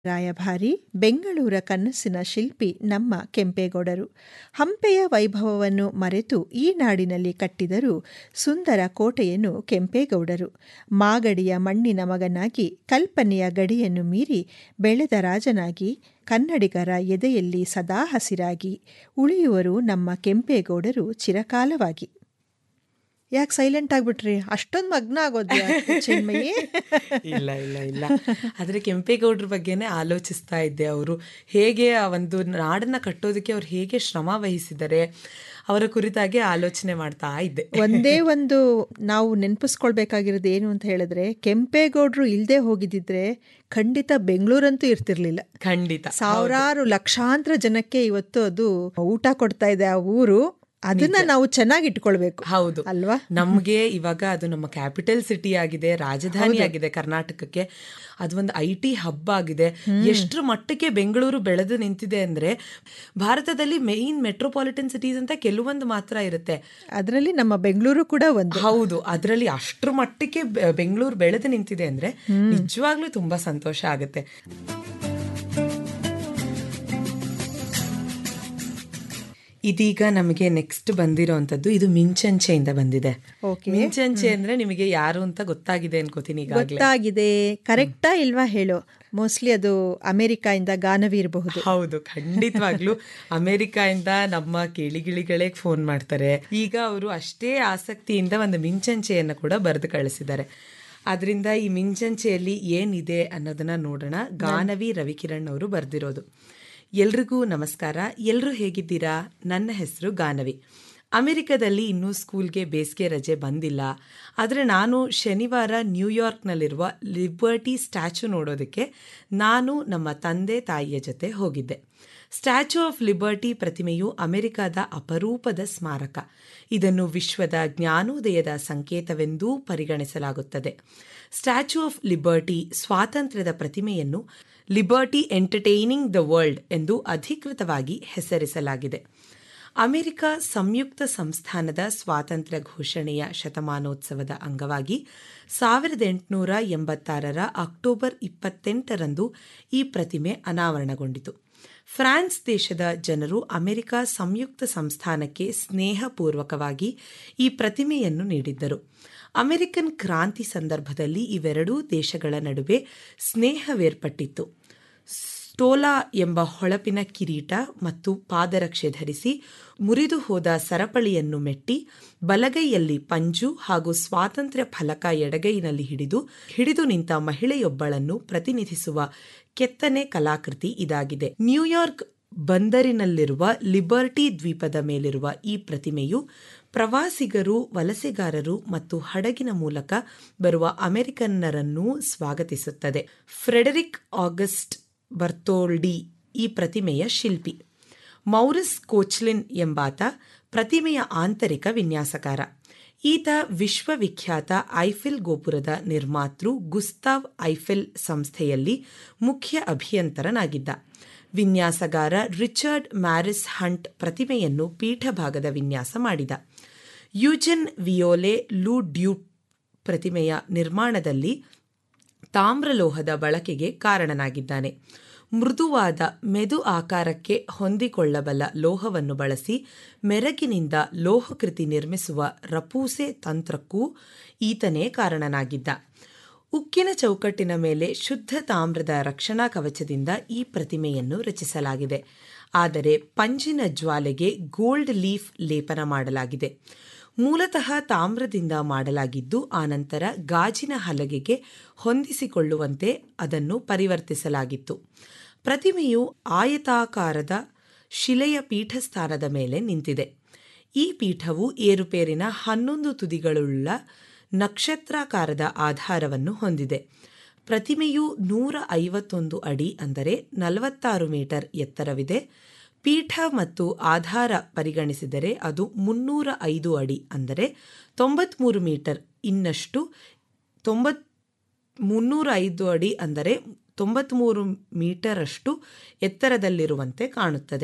ರಾಯಭಾರಿ ಬೆಂಗಳೂರ ಕನಸಿನ ಶಿಲ್ಪಿ ನಮ್ಮ ಕೆಂಪೇಗೌಡರು ಹಂಪೆಯ ವೈಭವವನ್ನು ಮರೆತು ಈ ನಾಡಿನಲ್ಲಿ ಕಟ್ಟಿದರು ಸುಂದರ ಕೋಟೆಯನ್ನು ಕೆಂಪೇಗೌಡರು ಮಾಗಡಿಯ ಮಣ್ಣಿನ ಮಗನಾಗಿ ಕಲ್ಪನೆಯ ಗಡಿಯನ್ನು ಮೀರಿ ಬೆಳೆದ ರಾಜನಾಗಿ ಕನ್ನಡಿಗರ ಎದೆಯಲ್ಲಿ ಸದಾ ಹಸಿರಾಗಿ ಉಳಿಯುವರು ನಮ್ಮ ಕೆಂಪೇಗೌಡರು ಚಿರಕಾಲವಾಗಿ ಯಾಕೆ ಸೈಲೆಂಟ್ ಆಗ್ಬಿಟ್ರಿ ಅಷ್ಟೊಂದು ಮಗ್ನ ಆಗೋದು ಚಿನ್ಮಯಿ ಇಲ್ಲ ಇಲ್ಲ ಇಲ್ಲ ಆದರೆ ಕೆಂಪೇಗೌಡರ ಬಗ್ಗೆನೇ ಆಲೋಚಿಸ್ತಾ ಇದ್ದೆ ಅವರು ಹೇಗೆ ಆ ಒಂದು ನಾಡನ್ನ ಕಟ್ಟೋದಕ್ಕೆ ಅವ್ರು ಹೇಗೆ ಶ್ರಮ ವಹಿಸಿದ್ದಾರೆ ಅವರ ಕುರಿತಾಗಿ ಆಲೋಚನೆ ಮಾಡ್ತಾ ಇದ್ದೆ ಒಂದೇ ಒಂದು ನಾವು ನೆನಪಿಸ್ಕೊಳ್ಬೇಕಾಗಿರೋದು ಏನು ಅಂತ ಹೇಳಿದ್ರೆ ಕೆಂಪೇಗೌಡರು ಇಲ್ಲದೆ ಹೋಗಿದ್ದಿದ್ರೆ ಖಂಡಿತ ಬೆಂಗಳೂರಂತೂ ಇರ್ತಿರ್ಲಿಲ್ಲ ಖಂಡಿತ ಸಾವಿರಾರು ಲಕ್ಷಾಂತರ ಜನಕ್ಕೆ ಇವತ್ತು ಅದು ಊಟ ಕೊಡ್ತಾ ಇದೆ ಆ ಊರು ಅದನ್ನ ನಾವು ಚೆನ್ನಾಗಿ ಇಟ್ಕೊಳ್ಬೇಕು ಹೌದು ಅಲ್ವಾ ನಮ್ಗೆ ಇವಾಗ ಅದು ನಮ್ಮ ಕ್ಯಾಪಿಟಲ್ ಸಿಟಿ ಆಗಿದೆ ರಾಜಧಾನಿ ಆಗಿದೆ ಕರ್ನಾಟಕಕ್ಕೆ ಅದು ಒಂದು ಐ ಟಿ ಹಬ್ ಆಗಿದೆ ಎಷ್ಟರ ಮಟ್ಟಕ್ಕೆ ಬೆಂಗಳೂರು ಬೆಳೆದು ನಿಂತಿದೆ ಅಂದ್ರೆ ಭಾರತದಲ್ಲಿ ಮೇನ್ ಮೆಟ್ರೋಪಾಲಿಟನ್ ಸಿಟೀಸ್ ಅಂತ ಕೆಲವೊಂದು ಮಾತ್ರ ಇರುತ್ತೆ ಅದರಲ್ಲಿ ನಮ್ಮ ಬೆಂಗಳೂರು ಕೂಡ ಒಂದು ಹೌದು ಅದರಲ್ಲಿ ಅಷ್ಟರ ಮಟ್ಟಕ್ಕೆ ಬೆ- ಬೆಂಗಳೂರು ಬೆಳೆದು ನಿಂತಿದೆ ಅಂದ್ರೆ ನಿಜವಾಗ್ಲೂ ತುಂಬಾ ಸಂತೋಷ ಆಗುತ್ತೆ ಇದೀಗ ನಮಗೆ ನೆಕ್ಸ್ಟ್ ಬಂದಿರೋಂಥದ್ದು ಇದು ಮಿಂಚಂಚೆಯಿಂದ ಬಂದಿದೆ Okay. ಮಿಂಚಂಚೆ ಅಂದ್ರೆ ನಿಮಗೆ ಯಾರು ಅಂತ ಗೊತ್ತಾಗಿದೆ ಅನ್ಕೋತೀನಿ ಈಗಾಗಲೇ ಗೊತ್ತಾಗಿದೆ ಕರೆಕ್ಟಾ ಇಲ್ವಾ ಹೇಳು ಮೋಸ್ಟ್ಲಿ ಅದು ಅಮೆರಿಕಾಯಿಂದ ಗಾನವಿ ಇರಬಹುದು ಹೌದು ಖಂಡಿತವಾಗ್ಲೂ ಅಮೆರಿಕಾಯಿಂದ ನಮ್ಮ ಕೇಳಿಗಿಳಿಗಳೇ ಫೋನ್ ಮಾಡ್ತಾರೆ ಈಗ ಅವರು ಅಷ್ಟೇ ಆಸಕ್ತಿಯಿಂದ ಒಂದು ಮಿಂಚಂಚೆಯನ್ನು ಕೂಡ ಬರೆದು ಕಳಿಸಿದ್ದಾರೆ ಅದರಿಂದ ಈ ಮಿಂಚಂಚೆಯಲ್ಲಿ ಏನಿದೆ ಅನ್ನೋದನ್ನ ನೋಡೋಣ ಗಾನವಿ ರವಿಕಿರಣ್ ಅವರು ಬರೆದಿರೋದು ಎಲ್ರಿಗೂ ನಮಸ್ಕಾರ ಎಲ್ಲರೂ ಹೇಗಿದ್ದೀರಾ ನನ್ನ ಹೆಸರು ಗಾನವಿ ಅಮೆರಿಕದಲ್ಲಿ ಇನ್ನೂ ಸ್ಕೂಲ್ಗೆ ಬೇಸಿಗೆ ರಜೆ ಬಂದಿಲ್ಲ ಆದರೆ ನಾನು ಶನಿವಾರ ನ್ಯೂಯಾರ್ಕ್ನಲ್ಲಿರುವ ಲಿಬರ್ಟಿ ಸ್ಟ್ಯಾಚು ನೋಡೋದಕ್ಕೆ ನಾನು ನಮ್ಮ ತಂದೆ ತಾಯಿಯ ಜೊತೆ ಹೋಗಿದ್ದೆ ಸ್ಟ್ಯಾಚ್ಯೂ ಆಫ್ ಲಿಬರ್ಟಿ ಪ್ರತಿಮೆಯು ಅಮೆರಿಕದ ಅಪರೂಪದ ಸ್ಮಾರಕ ಇದನ್ನು ವಿಶ್ವದ ಜ್ಞಾನೋದಯದ ಸಂಕೇತವೆಂದೂ ಪರಿಗಣಿಸಲಾಗುತ್ತದೆ ಸ್ಟ್ಯಾಚ್ಯೂ ಆಫ್ ಲಿಬರ್ಟಿ ಸ್ವಾತಂತ್ರ್ಯದ ಪ್ರತಿಮೆಯನ್ನು ಲಿಬರ್ಟಿ ಎಂಟರ್ಟೈನಿಂಗ್ ದ ವರ್ಲ್ಡ್ ಎಂದು ಅಧಿಕೃತವಾಗಿ ಹೆಸರಿಸಲಾಗಿದೆ ಅಮೆರಿಕ ಸಂಯುಕ್ತ ಸಂಸ್ಥಾನದ ಸ್ವಾತಂತ್ರ್ಯ ಘೋಷಣೆಯ ಶತಮಾನೋತ್ಸವದ ಅಂಗವಾಗಿ ಸಾವಿರದ ಎಂಟುನೂರ ಎಂಬತ್ತಾರರ ಅಕ್ಟೋಬರ್ ಇಪ್ಪತ್ತೆಂಟರಂದು ಈ ಪ್ರತಿಮೆ ಅನಾವರಣಗೊಂಡಿತು ಫ್ರಾನ್ಸ್ ದೇಶದ ಜನರು ಅಮೆರಿಕ ಸಂಯುಕ್ತ ಸಂಸ್ಥಾನಕ್ಕೆ ಸ್ನೇಹಪೂರ್ವಕವಾಗಿ ಈ ಪ್ರತಿಮೆಯನ್ನು ನೀಡಿದ್ದರು ಅಮೆರಿಕನ್ ಕ್ರಾಂತಿ ಸಂದರ್ಭದಲ್ಲಿ ಇವೆರಡೂ ದೇಶಗಳ ನಡುವೆ ಸ್ನೇಹವೇರ್ಪಟ್ಟಿತ್ತು ಸ್ಟೋಲಾ ಎಂಬ ಹೊಳಪಿನ ಕಿರೀಟ ಮತ್ತು ಪಾದರಕ್ಷೆ ಧರಿಸಿ ಮುರಿದು ಹೋದ ಸರಪಳಿಯನ್ನು ಮೆಟ್ಟಿ ಬಲಗೈಯಲ್ಲಿ ಪಂಜು ಹಾಗೂ ಸ್ವಾತಂತ್ರ್ಯ ಫಲಕ ಎಡಗೈನಲ್ಲಿ ಹಿಡಿದು ಹಿಡಿದು ನಿಂತ ಮಹಿಳೆಯೊಬ್ಬಳನ್ನು ಪ್ರತಿನಿಧಿಸುವ ಕೆತ್ತನೆ ಕಲಾಕೃತಿ ಇದಾಗಿದೆ ನ್ಯೂಯಾರ್ಕ್ ಬಂದರಿನಲ್ಲಿರುವ ಲಿಬರ್ಟಿ ದ್ವೀಪದ ಮೇಲಿರುವ ಈ ಪ್ರತಿಮೆಯು ಪ್ರವಾಸಿಗರು ವಲಸೆಗಾರರು ಮತ್ತು ಹಡಗಿನ ಮೂಲಕ ಬರುವ ಅಮೆರಿಕನ್ನರನ್ನೂ ಸ್ವಾಗತಿಸುತ್ತದೆ ಫ್ರೆಡರಿಕ್ ಆಗಸ್ಟ್ ಬರ್ತೋಲ್ಡಿ ಈ ಪ್ರತಿಮೆಯ ಶಿಲ್ಪಿ ಮೌರಿಸ್ ಕೋಚ್ಲಿನ್ ಎಂಬಾತ ಪ್ರತಿಮೆಯ ಆಂತರಿಕ ವಿನ್ಯಾಸಕಾರ ಈತ ವಿಶ್ವವಿಖ್ಯಾತ ಐಫೆಲ್ ಗೋಪುರದ ನಿರ್ಮಾತೃ ಗುಸ್ತಾವ್ ಐಫೆಲ್ ಸಂಸ್ಥೆಯಲ್ಲಿ ಮುಖ್ಯ ಅಭಿಯಂತರನಾಗಿದ್ದ ವಿನ್ಯಾಸಗಾರ ರಿಚರ್ಡ್ ಮ್ಯಾರಿಸ್ ಹಂಟ್ ಪ್ರತಿಮೆಯನ್ನು ಪೀಠಭಾಗದ ವಿನ್ಯಾಸ ಮಾಡಿದ ಯೂಜನ್ ವಿಯೋಲೆ ಲೂ ಡ್ಯೂಟ್ ಪ್ರತಿಮೆಯ ನಿರ್ಮಾಣದಲ್ಲಿ ತಾಮ್ರಲೋಹದ ಬಳಕೆಗೆ ಕಾರಣನಾಗಿದ್ದಾನೆ ಮೃದುವಾದ ಮೆದು ಆಕಾರಕ್ಕೆ ಹೊಂದಿಕೊಳ್ಳಬಲ್ಲ ಲೋಹವನ್ನು ಬಳಸಿ ಮೆರಗಿನಿಂದ ಲೋಹಕೃತಿ ನಿರ್ಮಿಸುವ ರಪೂಸೆ ತಂತ್ರಕ್ಕೂ ಈತನೇ ಕಾರಣನಾಗಿದ್ದ ಉಕ್ಕಿನ ಚೌಕಟ್ಟಿನ ಮೇಲೆ ಶುದ್ಧ ತಾಮ್ರದ ರಕ್ಷಣಾ ಕವಚದಿಂದ ಈ ಪ್ರತಿಮೆಯನ್ನು ರಚಿಸಲಾಗಿದೆ ಆದರೆ ಪಂಜಿನ ಜ್ವಾಲೆಗೆ ಗೋಲ್ಡ್ ಲೀಫ್ ಲೇಪನ ಮಾಡಲಾಗಿದೆ ಮೂಲತಃ ತಾಮ್ರದಿಂದ ಮಾಡಲಾಗಿದ್ದು ಆನಂತರ ಗಾಜಿನ ಹಲಗೆಗೆ ಹೊಂದಿಸಿಕೊಳ್ಳುವಂತೆ ಅದನ್ನು ಪರಿವರ್ತಿಸಲಾಗಿತ್ತು ಪ್ರತಿಮೆಯು ಆಯತಾಕಾರದ ಶಿಲೆಯ ಪೀಠಸ್ಥಾನದ ಮೇಲೆ ನಿಂತಿದೆ ಈ ಪೀಠವು ಏರುಪೇರಿನ ಹನ್ನೊಂದು ತುದಿಗಳುಳ್ಳ ನಕ್ಷತ್ರಾಕಾರದ ಆಧಾರವನ್ನು ಹೊಂದಿದೆ ಪ್ರತಿಮೆಯು ನೂರ ಐವತ್ತೊಂದು ಅಡಿ ಅಂದರೆ ನಲವತ್ತಾರು ಮೀಟರ್ ಎತ್ತರವಿದೆ ಪೀಠ ಮತ್ತು ಆಧಾರ ಪರಿಗಣಿಸಿದರೆ ಅದು ಮುನ್ನೂರ ಐದು ಅಡಿ ಅಂದರೆ ತೊಂಬತ್ಮೂರು ಮೀಟರ್ ಇನ್ನಷ್ಟು ತೊಂಬತ್ ಮುನ್ನೂರ ಐದು ಅಡಿ ಅಂದರೆ ತೊಂಬತ್ಮೂರು ಮೀಟರಷ್ಟು ಎತ್ತರದಲ್ಲಿರುವಂತೆ ಕಾಣುತ್ತದೆ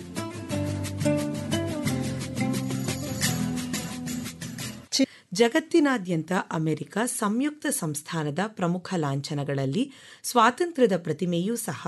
ಜಗತ್ತಿನಾದ್ಯಂತ ಅಮೆರಿಕ ಸಂಯುಕ್ತ ಸಂಸ್ಥಾನದ ಪ್ರಮುಖ ಲಾಂಛನಗಳಲ್ಲಿ ಸ್ವಾತಂತ್ರ್ಯದ ಪ್ರತಿಮೆಯೂ ಸಹ